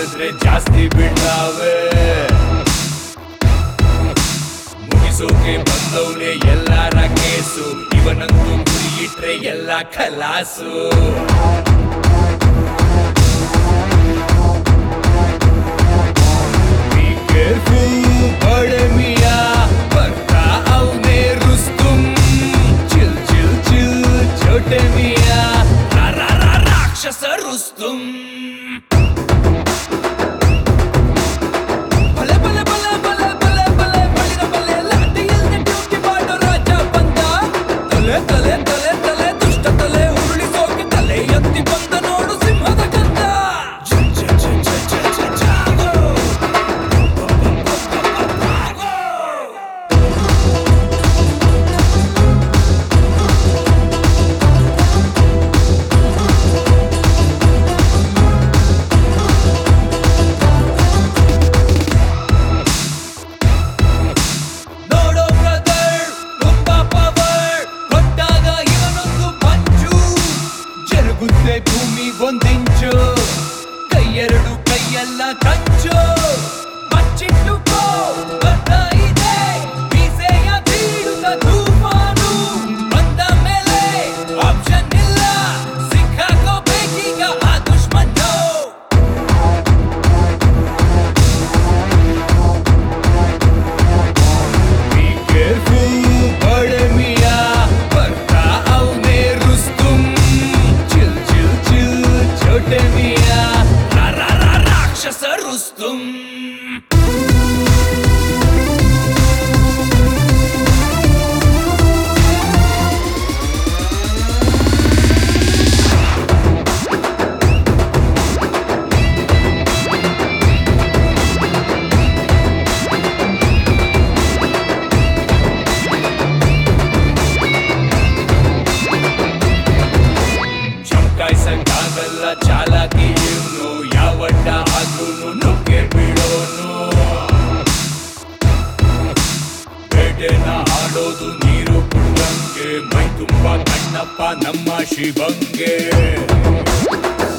ಮಾಡಿದ್ರೆ ಜಾಸ್ತಿ ಬಿಡ್ತಾವೆ ಮುಗಿಸೋಕೆ ಬಂದವನೇ ಎಲ್ಲಾರ ಕೇಸು ಇವನಂತೂ ಗುರಿ ಇಟ್ರೆ ಎಲ್ಲ ಖಲಾಸು Be careful, बड़े मिया ಬರ್ತಾ ಅವನೇ ರುಸ್ತುಂ ಚಿಲ್ ಚಿಲ್ ಚಿಲ್ छोटे मिया ರಾ ರಾ ರಾ ರಾಕ್ಷಸ ರುಸ್ತುಂ ಬಲೆ ಬಲೆ ಬಲೆ ಬಲೆ ಬಲೆ ಬಲೆ ಬಳಿರ ಬಲೆ ಲಾಠಿಯಲ್ಲಿ ಡ್ಯೂಟಿ ಮಾಡೋ ರಾಜ ಬಂದ ತಲೆ ತಲೆ ತಲೆ ತಲೆ ದುಷ್ಟ ತಲೆ ಉರುಳಿಸೋಕೆ ತಲೆ ಎತ್ತಿ ಬಂದ ನೋಡು ಸಿಂಹದ ಗಂಧ ಝ, ಝ, ಝ, ಝ, ಝ, ಝ, ಜಾಗೋ. ನೋಡೋ ಬ್ರದರ್ ತುಂಬ ಪವರ್ ಕೊಟ್ಟಾಗ ಇವನೊಂದು ಪಂಚು ಜರುಗುತ್ತೆ ಭೂಮಿ ಒಂದಿಂಚು ಕೈಯೆರಡು ಕೈಯೆಲ್ಲ ಕಂಚು ಬಚ್ಚಿಟ್ಟುಕೋ ಬರ್ತಾ ಇದೆ ಮೀಸೆಯ ಬೀಳುತ್ತ ತೂಫಾನು ಬಂದ ಮೇಲೆ ಆಪ್ಷನ್ ಇಲ್ಲ ಸಿಕ್ಕಾಕೋಬೇಕೀಗ ಆ ದುಶ್ಮನ್ನು Be careful, बड़े मिया ಬರ್ತಾ ಅವನೇ ರುಸ್ತುಂ ಚಿಲ್ ಚಿಲ್ ಚಿಲ್ छोटे मिया ರಾ ರಾ ರಾ ರಾಕ್ಷಸ ರುಸ್ತುಂ ಚಮಕಾಯ್ಸಕ್ಕಾಗಲ್ಲ ಚಾಲಾಕಿ ಇವನು ಯಾವಡ್ಡ ಆದ್ರೂನು ನುಗ್ಗೆ ಬಿಡೋನು ಬೇಟೆನ ಆಡೋದು ನೀರು ಕುಡ್ದಂಗೆ ಮೈ ತುಂಬ ಕಣ್ಣಪ್ಪ ನಮ್ಮ ಶಿವಂಗೆ